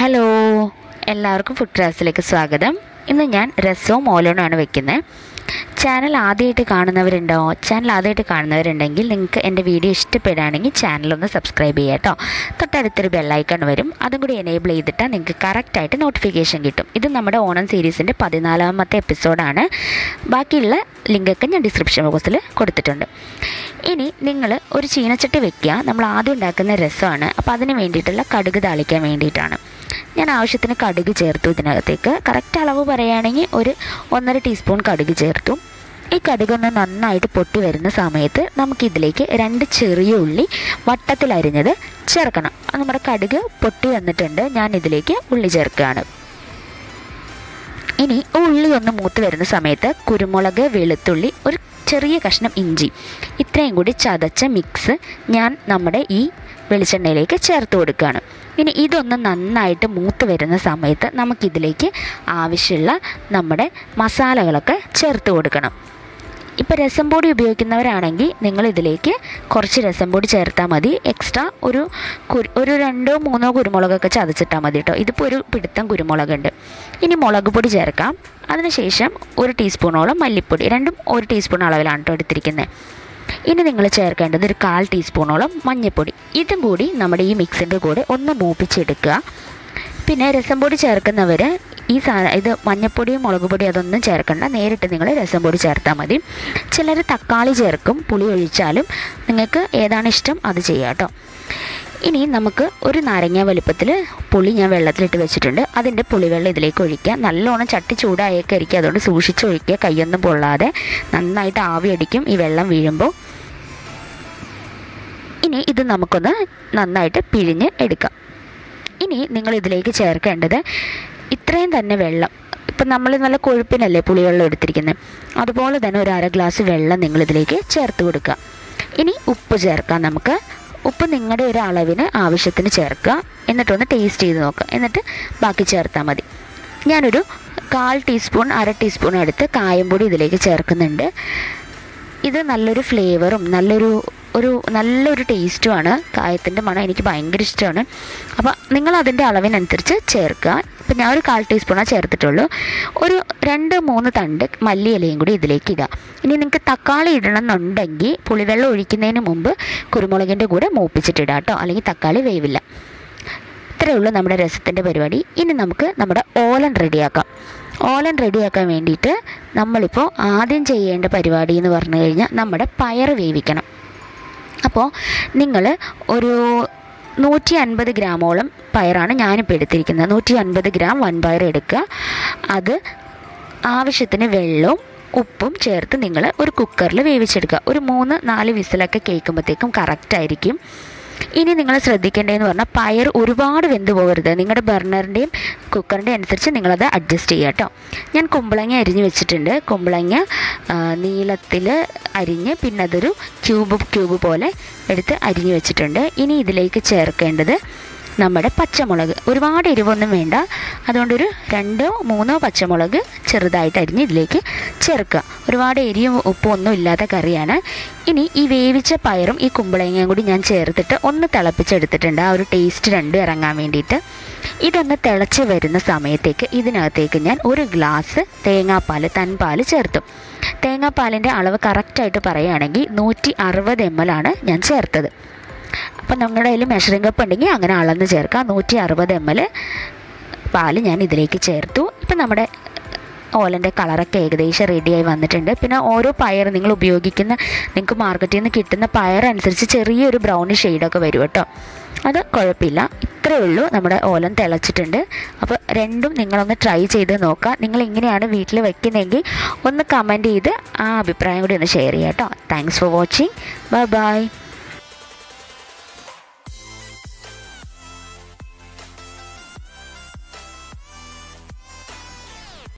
hello എല്ലാവർക്കും food ക്ലാസ്സിലേക്ക് സ്വാഗതം ഇന്ന് ഞാൻ രസവും ഓലണമാണ് വെക്കുന്നത് ചാനൽ ആദ്യമായിട്ട് കാണുന്നവരുണ്ടോ ചാനൽ ആദ്യമായിട്ട് കാണുന്നവരുണ്ടെങ്കിൽ നിങ്ങൾക്ക് എൻ്റെ വീഡിയോ ഇഷ്ടപ്പെടുകയാണെങ്കിൽ ചാനലൊന്ന് സബ്സ്ക്രൈബ് ചെയ്യുക കേട്ടോ തൊട്ടടുത്തൊരു ബെല്ലൈക്കൺ വരും അതും കൂടി എനേബിൾ ചെയ്തിട്ടാൽ നിങ്ങൾക്ക് കറക്റ്റായിട്ട് നോട്ടിഫിക്കേഷൻ കിട്ടും ഇത് നമ്മുടെ ഓണം സീരീസിൻ്റെ പതിനാലാമത്തെ എപ്പിസോഡാണ് ബാക്കിയുള്ള ലിങ്കൊക്കെ ഞാൻ ഡിസ്ക്രിപ്ഷൻ ബോക്സിൽ കൊടുത്തിട്ടുണ്ട് ഇനി നിങ്ങൾ ഒരു ചീനച്ചട്ടി വെക്കുക നമ്മൾ ആദ്യം ഉണ്ടാക്കുന്ന രസമാണ് അപ്പോൾ അതിന് വേണ്ടിയിട്ടുള്ള കടുക് താളിക്കാൻ വേണ്ടിയിട്ടാണ് ഞാൻ ആവശ്യത്തിന് കടുക് ചേർത്തു ഇതിനകത്തേക്ക് കറക്റ്റ് അളവ് പറയുകയാണെങ്കിൽ ഒരു ഒന്നര ടീസ്പൂൺ കടുക് ചേർത്തു ഈ കടുകൊന്ന് നന്നായിട്ട് പൊട്ടി വരുന്ന സമയത്ത് നമുക്കിതിലേക്ക് രണ്ട് ചെറിയ ഉള്ളി വട്ടത്തിൽ അരിഞ്ഞത് ചേർക്കണം അത് നമ്മുടെ കടുക് പൊട്ടി വന്നിട്ടുണ്ട് ഞാൻ ഇതിലേക്ക് ഉള്ളി ചേർക്കുകയാണ് ഇനി ഉള്ളി ഒന്ന് മൂത്ത് വരുന്ന സമയത്ത് കുരുമുളക് വെളുത്തുള്ളി ഒരു ചെറിയ കഷ്ണം ഇഞ്ചി ഇത്രയും കൂടി ചതച്ച മിക്സ് ഞാൻ നമ്മുടെ ഈ വെളിച്ചെണ്ണയിലേക്ക് ചേർത്ത് കൊടുക്കുകയാണ് ഇനി ഇതൊന്ന് നന്നായിട്ട് മൂത്ത് വരുന്ന സമയത്ത് നമുക്കിതിലേക്ക് ആവശ്യമുള്ള നമ്മുടെ മസാലകളൊക്കെ ചേർത്ത് കൊടുക്കണം ഇപ്പോൾ രസം പൊടി ഉപയോഗിക്കുന്നവരാണെങ്കിൽ നിങ്ങൾ ഇതിലേക്ക് കുറച്ച് രസം പൊടി ചേർത്താൽ മതി എക്സ്ട്രാ ഒരു കുരു ഒരു രണ്ടോ മൂന്നോ കുരുമുളകൊക്കെ ചതച്ചിട്ടാൽ മതി കേട്ടോ ഇതിപ്പോൾ ഒരു പിടുത്തം കുരുമുളകുണ്ട് ഇനി മുളക് പൊടി ചേർക്കാം അതിനുശേഷം ഒരു ടീസ്പൂണോളം മല്ലിപ്പൊടി രണ്ടും ഒരു ടീസ്പൂൺ അളവിലാണ് കേട്ടോ എടുത്തിരിക്കുന്നത് ഇനി നിങ്ങൾ ചേർക്കേണ്ടത് ഒരു കാൽ ടീസ്പൂണോളം മഞ്ഞൾപ്പൊടി ഇതും കൂടി നമ്മുടെ ഈ മിക്സിൻ്റെ കൂടെ ഒന്ന് മൂപ്പിച്ചെടുക്കുക പിന്നെ രസം പൊടി ചേർക്കുന്നവർ ഈ സാ ഇത് മഞ്ഞപ്പൊടിയും മുളക് പൊടിയും അതൊന്നും ചേർക്കണ്ട നേരിട്ട് നിങ്ങൾ രസം പൊടി ചേർത്താൽ മതി ചിലർ തക്കാളി ചേർക്കും പുളി ഒഴിച്ചാലും നിങ്ങൾക്ക് ഏതാണ് ഇഷ്ടം അത് ചെയ്യാം കേട്ടോ ഇനി നമുക്ക് ഒരു നാരങ്ങ വലുപ്പത്തിൽ പുളി ഞാൻ വെള്ളത്തിലിട്ട് വെച്ചിട്ടുണ്ട് അതിൻ്റെ പുളിവെള്ളം ഇതിലേക്ക് ഒഴിക്കുക നല്ലോണം ചട്ടി ചൂടായൊക്കെ ഇരിക്കുക അതുകൊണ്ട് സൂക്ഷിച്ച് ഒഴിക്കുക കൈയൊന്നും പൊള്ളാതെ നന്നായിട്ട് ആവി അടിക്കും ഈ വെള്ളം വീഴുമ്പോൾ ഇനി ഇത് നമുക്കൊന്ന് നന്നായിട്ട് പിഴിഞ്ഞ് എടുക്കാം ഇനി നിങ്ങൾ ഇതിലേക്ക് ചേർക്കേണ്ടത് ഇത്രയും തന്നെ വെള്ളം ഇപ്പം നമ്മൾ നല്ല കൊഴുപ്പിനല്ലേ പുളിവെള്ളം എടുത്തിരിക്കുന്നത് അതുപോലെ തന്നെ ഒരു അര ഗ്ലാസ് വെള്ളം നിങ്ങൾ ഇതിലേക്ക് ചേർത്ത് കൊടുക്കുക ഇനി ഉപ്പ് ചേർക്കാം നമുക്ക് ഉപ്പ് നിങ്ങളുടെ ഒരു അളവിന് ആവശ്യത്തിന് ചേർക്കുക എന്നിട്ടൊന്ന് ടേസ്റ്റ് ചെയ്ത് നോക്കുക എന്നിട്ട് ബാക്കി ചേർത്താൽ മതി ഞാനൊരു കാൽ ടീസ്പൂൺ അര ടീസ്പൂൺ എടുത്ത് കായംപൊടി ഇതിലേക്ക് ചേർക്കുന്നുണ്ട് ഇത് നല്ലൊരു ഫ്ലേവറും നല്ലൊരു ഒരു നല്ലൊരു ടേസ്റ്റുമാണ് കായത്തിൻ്റെ മണം എനിക്ക് ഭയങ്കര ഇഷ്ടമാണ് അപ്പോൾ നിങ്ങൾ അതിൻ്റെ അളവിനനുസരിച്ച് ചേർക്കുക ഇപ്പം ഞാൻ ഒരു കാൽ ടീസ്പൂണാണ് ചേർത്തിട്ടുള്ളൂ ഒരു രണ്ട് മൂന്ന് തണ്ട് മല്ലി ഇലയും കൂടി ഇതിലേക്ക് ഇടുക ഇനി നിങ്ങൾക്ക് തക്കാളി ഇടണം എന്നുണ്ടെങ്കിൽ പുളിവെള്ളം ഒഴിക്കുന്നതിന് മുമ്പ് കുരുമുളകിൻ്റെ കൂടെ മൂപ്പിച്ചിട്ടിടാം കേട്ടോ അല്ലെങ്കിൽ തക്കാളി വേവില്ല ഇത്രയേ ഉള്ളൂ നമ്മുടെ രസത്തിൻ്റെ പരിപാടി ഇനി നമുക്ക് നമ്മുടെ ഓലൻ റെഡിയാക്കാം ഓലൻ റെഡിയാക്കാൻ വേണ്ടിയിട്ട് നമ്മളിപ്പോൾ ആദ്യം ചെയ്യേണ്ട പരിപാടി എന്ന് പറഞ്ഞു കഴിഞ്ഞാൽ നമ്മുടെ പയർ വേവിക്കണം അപ്പോൾ നിങ്ങൾ ഒരു നൂറ്റി അൻപത് ഗ്രാമോളം പയറാണ് ഞാനിപ്പോൾ എടുത്തിരിക്കുന്നത് നൂറ്റി അൻപത് ഗ്രാം വൻപയർ എടുക്കുക അത് ആവശ്യത്തിന് വെള്ളവും ഉപ്പും ചേർത്ത് നിങ്ങൾ ഒരു കുക്കറിൽ വേവിച്ചെടുക്കുക ഒരു മൂന്ന് നാല് വിസിലൊക്കെ കേൾക്കുമ്പോഴത്തേക്കും കറക്റ്റായിരിക്കും ഇനി നിങ്ങൾ ശ്രദ്ധിക്കേണ്ടതെന്ന് പറഞ്ഞാൽ പയർ ഒരുപാട് വെന്ത് പോകരുത് നിങ്ങളുടെ ബർണറിൻ്റെയും കുക്കറിൻ്റെയും അനുസരിച്ച് നിങ്ങളത് അഡ്ജസ്റ്റ് ചെയ്യുക കേട്ടോ ഞാൻ കുമ്പളങ്ങ അരിഞ്ഞ് വെച്ചിട്ടുണ്ട് കുമ്പളങ്ങ നീളത്തിൽ അരിഞ്ഞ് പിന്നെ അതൊരു ക്യൂബ് ക്യൂബ് പോലെ എടുത്ത് അരിഞ്ഞ് വെച്ചിട്ടുണ്ട് ഇനി ഇതിലേക്ക് ചേർക്കേണ്ടത് നമ്മുടെ പച്ചമുളക് ഒരുപാട് എരിവൊന്നും വേണ്ട അതുകൊണ്ടൊരു രണ്ടോ മൂന്നോ പച്ചമുളക് ചെറുതായിട്ട് അരിഞ്ഞ് ഇതിലേക്ക് ചേർക്കുക ഒരുപാട് എരിയും ഉപ്പും ഒന്നും ഇല്ലാത്ത കറിയാണ് ഇനി ഈ വേവിച്ച പയറും ഈ കുമ്പളങ്ങയും കൂടി ഞാൻ ചേർത്തിട്ട് ഒന്ന് തിളപ്പിച്ചെടുത്തിട്ടുണ്ട് ആ ഒരു ടേസ്റ്റ് രണ്ടും ഇറങ്ങാൻ വേണ്ടിയിട്ട് ഇതൊന്ന് തിളച്ച് വരുന്ന സമയത്തേക്ക് ഇതിനകത്തേക്ക് ഞാൻ ഒരു ഗ്ലാസ് തേങ്ങാപ്പാൽ തൻപാൽ ചേർത്തു തേങ്ങാപ്പാലിൻ്റെ അളവ് കറക്റ്റായിട്ട് പറയുകയാണെങ്കിൽ നൂറ്റി അറുപത് എം എൽ ആണ് ഞാൻ ചേർത്തത് അപ്പം നമ്മുടെ കയ്യിൽ മെഷറിംഗ് കപ്പ് ഉണ്ടെങ്കിൽ അങ്ങനെ അളന്ന് ചേർക്കാം നൂറ്റി അറുപത് എം എൽ പാൽ ഞാൻ ഇതിലേക്ക് ചേർത്തു ഇപ്പം നമ്മുടെ ഓലൻ്റെ കളറൊക്കെ ഏകദേശം റെഡിയായി വന്നിട്ടുണ്ട് പിന്നെ ഓരോ പയർ നിങ്ങൾ ഉപയോഗിക്കുന്ന നിങ്ങൾക്ക് മാർക്കറ്റിൽ നിന്ന് കിട്ടുന്ന പയർ അനുസരിച്ച് ചെറിയൊരു ബ്രൗൺ ഷെയ്ഡൊക്കെ വരും കേട്ടോ അത് കുഴപ്പമില്ല ഇത്രയേ ഉള്ളൂ നമ്മുടെ ഓലൻ തിളച്ചിട്ടുണ്ട് അപ്പോൾ രണ്ടും നിങ്ങളൊന്ന് ട്രൈ ചെയ്ത് നോക്കുക നിങ്ങൾ ഇങ്ങനെയാണ് വീട്ടിൽ വെക്കുന്നതെങ്കിൽ ഒന്ന് കമൻറ്റ് ചെയ്ത് ആ അഭിപ്രായം കൂടി ഒന്ന് ഷെയർ ചെയ്യാം കേട്ടോ thanks for watching bye by